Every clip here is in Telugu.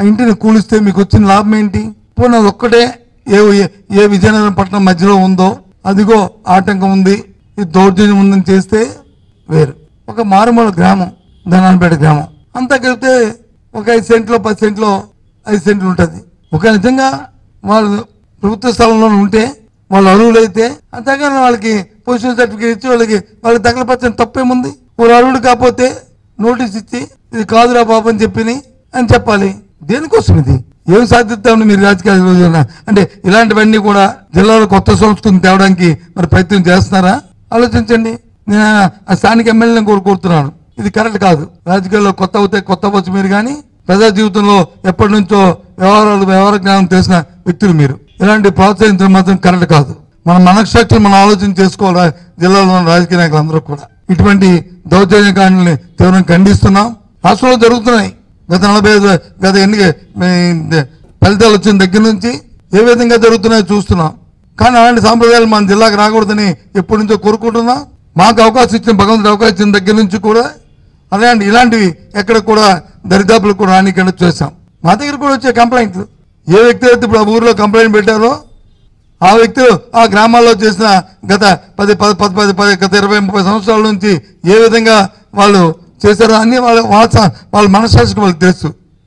ఆ ఇంటిని కూలిస్తే మీకు వచ్చిన లాభం ఏంటి పోనీ అది ఒక్కటే ఏ ఏ- ఏ విజయనగరం పట్టణం మధ్యలో ఉందో అదిగో ఆటంకం ఉంది ఈ దౌర్జన్యం ఉందని చేస్తే వేరు ఒక మారుమూల గ్రామం ధనాన్పేట గ్రామం అంతా కలిపితే ఒక ఐదు సెంట్లో పది సెంట్లో ఐదు సెంట్లు ఉంటుంది ఒక నిజంగా వాళ్ళు ప్రభుత్వ స్థలంలో ఉంటే వాళ్ళు అర్హులైతే అంతేగాని వాళ్ళకి పొజిషన్ సర్టిఫికేట్ ఇచ్చి వాళ్ళకి వాళ్ళకి తగలపచ్చని తప్పేముంది వాళ్ళు అర్హుడు కాకపోతే నోటీస్ ఇచ్చి ఇది కాదురా బాబు అని చెప్పి అని చెప్పాలి దేనికోసం ఇది ఏం సాధిస్తామని మీరు రాజకీయాల రోజున అంటే ఇలాంటివన్నీ కూడా జిల్లాలో కొత్త సంస్కృతిని తేవడానికి మరి ప్రయత్నం చేస్తున్నారా ఆలోచించండి నేను ఆ స్థానిక ఎమ్మెల్యేని కోరు కోరుతున్నాను ఇది కరెక్ట్ కాదు రాజకీయాల్లో కొత్త అవుతాయి కొత్త అవ్వచ్చు మీరు కానీ ప్రజా జీవితంలో ఎప్పటి నుంచో వ్యవహారాలు వ్యవహార జ్ఞానం తెలిసిన వ్యక్తులు మీరు ఇలాంటి ప్రోత్సహించడం మాత్రం కరెక్ట్ కాదు మన మనశ్శక్తులు మనం ఆలోచన చేసుకోవాలి జిల్లాలో ఉన్న రాజకీయ నాయకులు అందరూ కూడా ఇటువంటి దౌర్జన్య కాండల్ని తీవ్రంగా ఖండిస్తున్నాం రాష్ట్రంలో జరుగుతున్నాయి గత నలభై ఐదు గత ఎన్నిక మీ- ఫలితాలు వచ్చిన దగ్గర నుంచి ఏ విధంగా జరుగుతున్నాయో చూస్తున్నాం కానీ అలాంటి సాంప్రదాయాలు మన జిల్లాకు రాకూడదని ఎప్పటి నుంచో కోరుకుంటున్నాం మాకు అవకాశం ఇచ్చిన భగవంతుడు అవకాశం ఇచ్చిన దగ్గర నుంచి కూడా అలాంటి ఇలాంటివి ఎక్కడ కూడా దరిదాపులు కూడా రానికుండా చేశాం మా దగ్గర కూడా వచ్చే కంప్లైంట్లు ఏ వ్యక్తి అయితే ఇప్పుడు ఆ ఊర్లో కంప్లైంట్ పెట్టారో ఆ వ్యక్తులు ఆ గ్రామాల్లో చేసిన గత పది పది పది పది పది గత ఇరవై ముప్పై సంవత్సరాల నుంచి ఏ విధంగా వాళ్ళు చేశారో అన్ని వాళ్ళ వాళ్ళ స- వాళ్ళ మనస్సాక్షికి వాళ్ళకి తెలుసు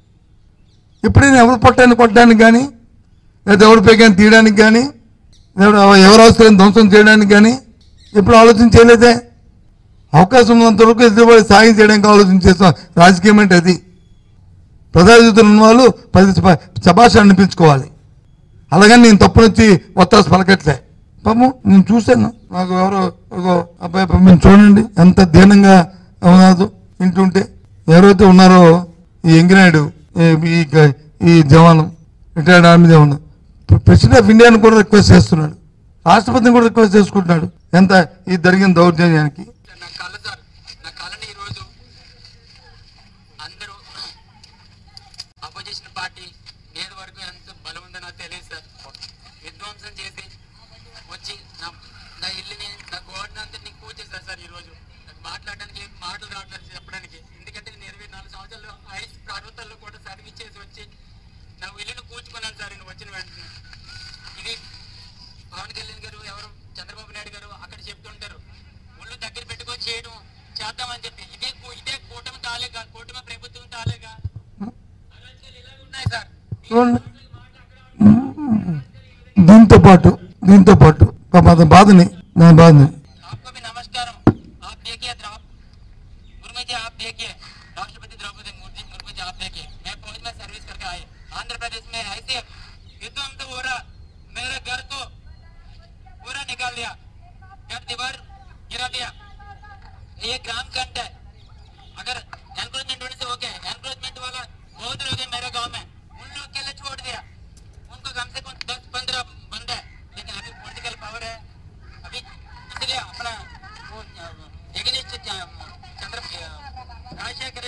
ఎప్పుడైనా ఎవరు పొట్టాన్ని కొట్టడానికి కానీ లేదా ఎవరి పేకాన్ని తీయడానికి కానీ లేదా ఎవరు అవసరం ధ్వంసం చేయడానికి కానీ ఎప్పుడు ఆలోచన చేయలేదే అవకాశం ఉన్నంత వరకు ఎదురుబడి సాయం చేయడానికి ఆలోచన చేస్తాం రాజకీయం అంటే అది ప్రజా జీవితంలో ఉన్న వాళ్ళు పది సభ- శభాష అనిపించుకోవాలి అలాగని నేను తప్పునొచ్చి ఒత్తాసు పలకట్లే పాపం నేను చూశాను నాకు ఎవరో ఒక అబ్బాయి పాపం మీరు చూడండి ఎంత దీనంగా ఉన్నదో వింటుంటే ఎవరైతే ఉన్నారో ఈ ఎంగినాయుడు ఈ- ఈ గ- ఈ జవాను రిటైర్డ్ ఆర్మీ జవాను ప్రెసిడెంట్ ఆఫ్ ఇండియాని కూడా రిక్వెస్ట్ చేస్తున్నాడు రాష్ట్రపతిని కూడా రిక్వెస్ట్ చేసుకుంటున్నాడు ఎంత ఈ జరిగిన దౌర్జన్యానికి నా కళ్ళ సార్ నా కళని ఈరోజు అందరూ అపోజిషన్ పార్టీ నేటి వరకు ఎంత బలం ఉందో నాకు తెలియదు సార్ విధ్వంసం చేసి వచ్చి నా నా ఇల్లుని నా గోడని అంతా కూర్చేశారు సార్ ఈరోజు నాకు మాట్లాడడానికి ఏం మాటలు రావట్లేదు చెప్పడానికి ఎందుకంటే నేను ఇరవై నాలుగు సంవత్సరాలు ఐస్ పర్వతాల్లో కూడా చదివించేసి వచ్చి నా ఇల్లుని కూర్చుకున్నాను సార్ నేను వచ్చిన వెంటనే ఇది పవన్ కళ్యాణ్ గారు ఎవరు చంద్రబాబు నాయుడు గారు అక్కడ చెప్తుంటారు ఒళ్ళు దగ్గర పెట్టుకొని చేయడం చేద్దామని చెప్పి ఇదే కూ- ఇదే కూటమి తాలేగా కూటమి ప్రభుత్వం తాలేగా అరాచకాలు ఇలాగే ఉన్నాయి సార్ చూడండి దీంతో పాటు దీంతో పాటు పాపం అతని బాధని నా బాధని आपको भी नमस्कारम आप देखिए द्रौ- मुर्मू जी आप देखिए राष्ट्रपति द्रौपदी मुर्मू मुर्मू जी आप देखिए मैं फौज में सर्विस करके आए आंध्र प्रदेश में ऐसे युद्धम तो हो रहा मेरे घर को पूरा निकाल दिया घर दीवार गिरा दिया ये ग्राम कंट है अगर एनक्रोचमेंट होने से हो गया एनक्रोचमेंट वाला बहुत लोग है मेरे गांव में उन लोग के लिए छोड़ दिया उनको कम से कम दस पंद्रह बंदे है लेकिन अभी पॉलिटिकल पावर है अभी इसलिए अपना वो एगनिस्ट चंद्र राजशेखर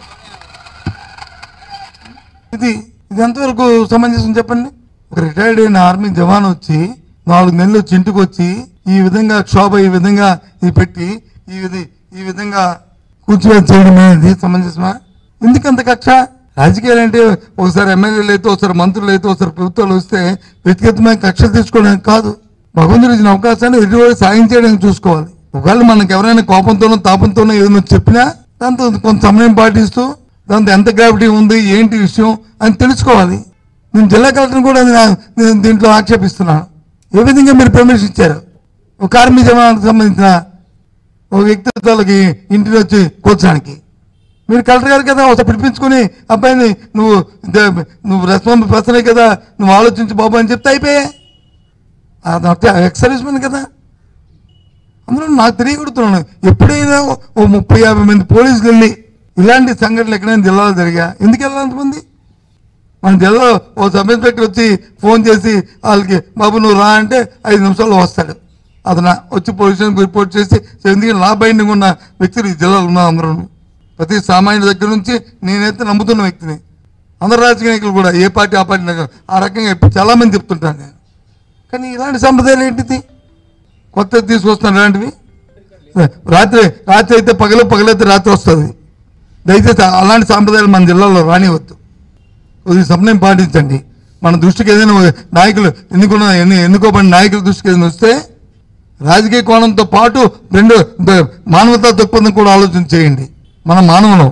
ఇది ఇది ఎంతవరకు సమంజసం చెప్పండి ఒక రిటైర్డ్ అయిన ఆర్మీ జవాన్ వచ్చి నాలుగు నెలలు వచ్చి ఇంటికి వచ్చి ఈ విధంగా క్షోభ ఈ విధంగా ఇది పెట్టి ఈ విధి ఈ విధంగా కూర్చోబెట్టి చేయడం అనేది సమంజసమా ఎందుకు అంత కక్ష రాజకీయాలు అంటే ఒకసారి ఎమ్మెల్యేలు అయితే ఒకసారి మంత్రులు అయితే ఒకసారి ప్రభుత్వాలు వస్తే వ్యక్తిగతమైన కక్షలు తీసుకోవడానికి కాదు భగవంతుడు ఇచ్చిన అవకాశాన్ని ఎటువంటి సాయం చేయడానికి చూసుకోవాలి ఒకవేళ మనకు ఎవరైనా కోపంతోనో తాపంతోనో ఏదైనా చెప్పినా దాంతో కొంత సమయం పాటిస్తూ దాంతో ఎంత గ్రావిటీ ఉంది ఏంటి విషయం అని తెలుసుకోవాలి నేను జిల్లా కలెక్టర్ని కూడా నా- నేను దీంట్లో ఆక్షేపిస్తున్నాను ఏ విధంగా మీరు పర్మిషన్ ఇచ్చారు ఒక ఆర్మీ జవానికి సంబంధించిన ఒక వ్యక్తిత్వాలకి ఇంటికి వచ్చి కూర్చోడానికి మీరు కలెక్టర్ గారు కదా ఒకసారి పిలిపించుకుని అబ్బాయిని నువ్వు ద- నువ్వు రెస్పాన్స్ పర్సనే కదా నువ్వు ఆలోచించు బాబు అని చెప్తే అయిపోయాయి అది ఎక్స్ సర్వీస్మెన్ కదా అందులో నాకు తెలియకూడుతున్నాను ఎప్పుడైనా ఓ- ఓ ముప్పై యాభై మంది పోలీసులు వెళ్ళి ఇలాంటి సంఘటనలు ఎక్కడైనా జిల్లాలో జరిగా ఎందుకు వెళ్ళాలంతమంది మన జిల్లాలో ఓ సబ్ ఇన్స్పెక్టర్ వచ్చి ఫోన్ చేసి వాళ్ళకి బాబు నువ్వు రా అంటే ఐదు నిమిషాల్లో వస్తాడు అతను వచ్చి పొజిషన్ రిపోర్ట్ చేసి ఎందుకంటే నా బైండింగ్ ఉన్న వ్యక్తులు ఈ జిల్లాలో ఉన్నారు అందరూ ప్రతి సామాన్యుడి దగ్గర నుంచి నేనైతే నమ్ముతున్న వ్యక్తిని అందరు రాజకీయ నాయకులు కూడా ఏ పార్టీ ఆ పార్టీ నాయకులు ఆ రకంగా చాలా మంది చెప్తుంటాను నేను కానీ ఇలాంటి సంప్రదాయాలు ఏంటిది కొత్త తీసుకొస్తున్నాడు ఇలాంటివి రాత్రి రాత్రి అయితే పగలు పగలైతే రాత్రి వస్తుంది దయచేసి అలాంటి సాంప్రదాయాలు మన జిల్లాలో రానివద్దు కొద్దిగా సమయం పాటించండి మన దృష్టికి ఏదైనా ఒక నాయకులు ఎన్నుకున్న ఎన్ని ఎన్నుకోబడిన నాయకుల దృష్టికి ఏదైనా వస్తే రాజకీయ కోణంతో పాటు రెండు ద- మానవతా దృక్పథం కూడా ఆలోచన చేయండి మన మానవులం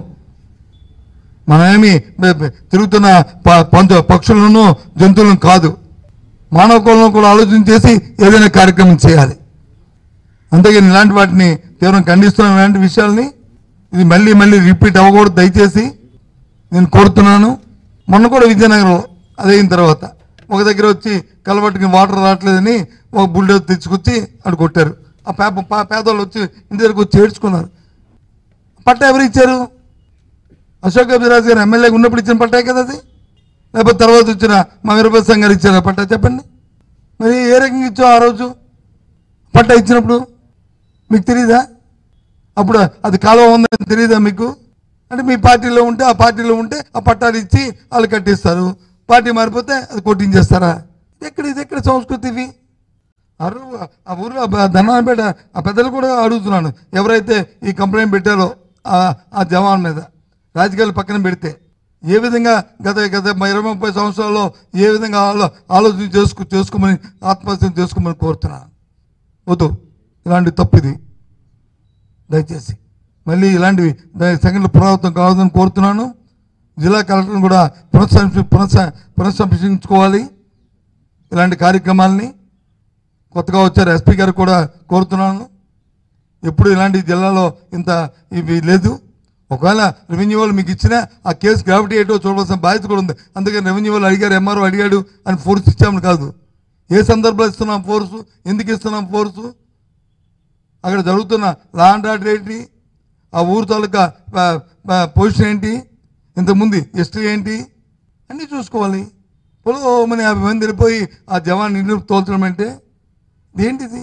మనమేమి బె- బె- తిరుగుతున్న ప- పంచ పక్షులను జంతువులను కాదు మానవ కోణంలో కూడా ఆలోచన చేసి ఏదైనా కార్యక్రమం చేయాలి అంతేగాని ఇలాంటి వాటిని తీవ్రం ఖండిస్తున్న ఇలాంటి విషయాల్ని ఇది మళ్ళీ మళ్ళీ రిపీట్ అవ్వకూడదు దయచేసి నేను కోరుతున్నాను మొన్న కూడా విజయనగరంలో అదైన తర్వాత ఒక దగ్గర వచ్చి కలబట్టుకుని వాటర్ రావట్లేదని ఒక బుల్డోర్ తెచ్చుకొచ్చి అక్కడ కొట్టారు ఆ పేప పా- పేదవాళ్ళు వచ్చి ఇంటి దగ్గరకు వచ్చి ఏడ్చుకున్నారు పట్ట ఎవరు ఇచ్చారు అశోక్ అభిరాజ్ గారు ఎమ్మెల్యేగా ఉన్నప్పుడు ఇచ్చిన పట్టే కదా అది లేకపోతే తర్వాత వచ్చిన మా వీరభద్ర సంఘ్ గారు ఇచ్చారా పట్టా చెప్పండి మరి ఏ రకంగా ఇచ్చో ఆ రోజు పట్టా ఇచ్చినప్పుడు మీకు తెలియదా అప్పుడు అది కాలువ ఉందని తెలియదా మీకు అంటే మీ పార్టీలో ఉంటే ఆ పార్టీలో ఉంటే ఆ పట్టాలు ఇచ్చి వాళ్ళు కట్టిస్తారు పార్టీ మారిపోతే అది కొట్టించేస్తారా ఇది ఎక్కడ ఇది ఎక్కడ సంస్కృతి ఇవి అరు ఆ ఊరు ధనాలపేట ఆ పెద్దలు కూడా అడుగుతున్నాను ఎవరైతే ఈ కంప్లైంట్ పెట్టారో ఆ- ఆ జవాన్ మీద రాజకీయాలు పక్కన పెడితే ఏ విధంగా గత గత ఇరవై ముప్పై సంవత్సరాల్లో ఏ విధంగా ఆలో ఆలోచన చేసుకు చేసుకోమని ఆత్మహత్య చేసుకోమని కోరుతున్నాను వద్దు ఇలాంటి తప్పు ఇది దయచేసి మళ్ళీ ఇలాంటివి ద- సంఘటనలు పునరావృతం కావద్దని కోరుతున్నాను జిల్లా కలెక్టర్ని కూడా పునఃసంశ పునః పునఃసంశించుకోవాలి ఇలాంటి కార్యక్రమాలని కొత్తగా వచ్చారు ఎస్పీ గారు కూడా కోరుతున్నాను ఎప్పుడు ఇలాంటి జిల్లాలో ఇంత ఇవి లేదు ఒకవేళ రెవెన్యూ వాళ్ళు మీకు ఇచ్చిన ఆ కేసు గ్రావిటీ ఏంటో చూడవలసిన బాధ్యత కూడా ఉంది అందుకని రెవెన్యూ వాళ్ళు అడిగారు ఎంఆర్ఓ అడిగాడు అని ఫోర్స్ ఇచ్చామని కాదు ఏ సందర్భంలో ఇస్తున్నాం ఫోర్సు ఎందుకు ఇస్తున్నాం ఫోర్సు అక్కడ జరుగుతున్న లా అండ్ ఆర్డర్ ఏంటి ఆ ఊరు తాలూకా ప- ప- పొజిషన్ ఏంటి ఇంతకుముందు హిస్టరీ ఏంటి అన్నీ చూసుకోవాలి పొలో మన యాభై మంది వెళ్ళిపోయి ఆ జవాన్ ఇల్లు తోల్చడం అంటే ఏంటిది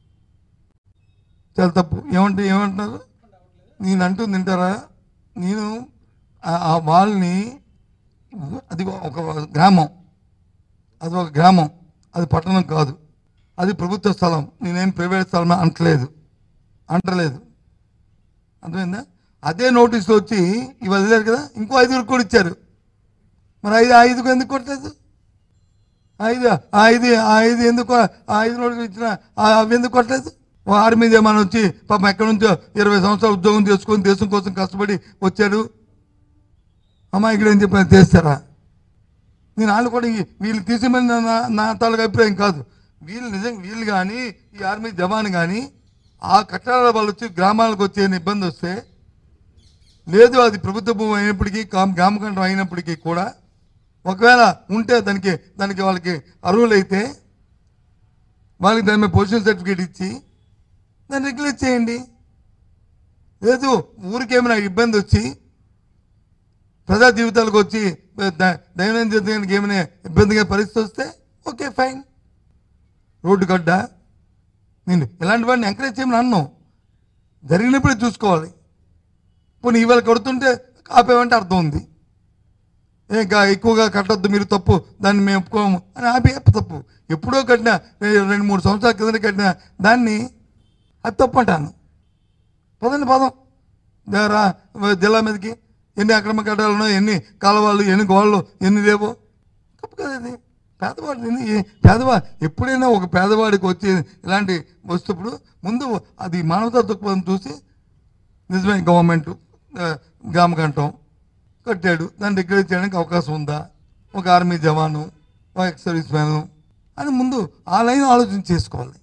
చాలా తప్పు ఏమంటే ఏమంటున్నారు నేను అంటూ తింటారా నేను ఆ- ఆ వాళ్ళని అది ఒక గ్రామం అది ఒక గ్రామం అది పట్టణం కాదు అది ప్రభుత్వ స్థలం నేనేం ప్రైవేట్ స్థలం అంటలేదు అంటలేదు అర్థమైందా అదే నోటీసులు వచ్చి ఇవి వదిలేరు కదా ఇంకో ఐదుగురు కూడా ఇచ్చారు మరి ఐదు ఆ ఐదుగురు ఎందుకు కొట్టలేదు ఆ ఐదు ఆ ఐదు ఆ ఐదు ఎందుకు ఆ ఐదు నోటీసులు ఇచ్చిన ఆ- అవి ఎందుకు కొట్టలేదు ఓ ఆరు మీద ఏమైనా వచ్చి పాపం ఎక్కడి నుంచో ఇరవై సంవత్సరాలు ఉద్యోగం చేసుకొని దేశం కోసం కష్టపడి వచ్చాడు అమ్మాయికి ఏం చెప్పిన చేస్తారా నేను వాళ్ళు కూడా ఈ- వీళ్ళు తీసేమని నా- నా నా తాలూకు అభిప్రాయం కాదు వీళ్ళు నిజంగా వీళ్ళు కానీ ఈ ఆర్మీ జవాన్ కానీ ఆ కట్టడాల వాళ్ళు వచ్చి గ్రామాలకు వచ్చే ఇబ్బంది వస్తే లేదు అది ప్రభుత్వ భూమి అయినప్పటికీ కామ్- గ్రామకంఠం అయినప్పటికీ కూడా ఒకవేళ ఉంటే దానికి దానికి వాళ్ళకి అర్హులైతే వాళ్ళకి దాని మీద పొజిషన్ సర్టిఫికేట్ ఇచ్చి దాన్ని రెగ్యులేట్ చేయండి లేదు ఊరికేమైనా ఇబ్బంది వచ్చి ప్రజా జీవితాలకు వచ్చి ద- దైనందిన జీవితానికి ఏమైనా ఇబ్బందిగా పరిస్థితి వస్తే ఓకే ఫైన్ రోడ్డు గడ్డ నేను ఇలాంటి వాడిని ఎంకరేజ్ చేయమని అన్నాం జరిగినప్పుడే చూసుకోవాలి పోనీ ఇవాళ కొడుతుంటే ఆపేమంటే అర్థం ఉంది ఇంకా ఎక్కువగా కట్టొద్దు మీరు తప్పు దాన్ని మేము ఒప్పుకోము అని ఆపే తప్పు ఎప్పుడో కట్టిన రె- రెండు మూడు సంవత్సరాల కింద కట్టిన దాన్ని అది తప్పు అంటాను పదండి పదం రా జిల్లా మీదకి ఎన్ని అక్రమ కట్టాలు ఉన్నాయో ఎన్ని కాలువలు ఎన్ని గోళ్ళు ఎన్ని లేవో తప్పు కదా ఇది పేదవాడు ఎన్ని- ఏ- పేదవా ఎప్పుడైనా ఒక పేదవాడికి వచ్చి ఇలాంటి వస్తుప్పుడు ముందు అది మానవతా దృక్పథం చూసి నిజమే గవర్నమెంట్ ఆ, గ్రామకంఠం కట్టాడు దాన్ని డిక్లేర్ చేయడానికి అవకాశం ఉందా ఒక ఆర్మీ జవాను ఒక ఎక్స్ సర్వీస్ మ్యాను అని ముందు ఆ లైన్ ఆలోచన చేసుకోవాలి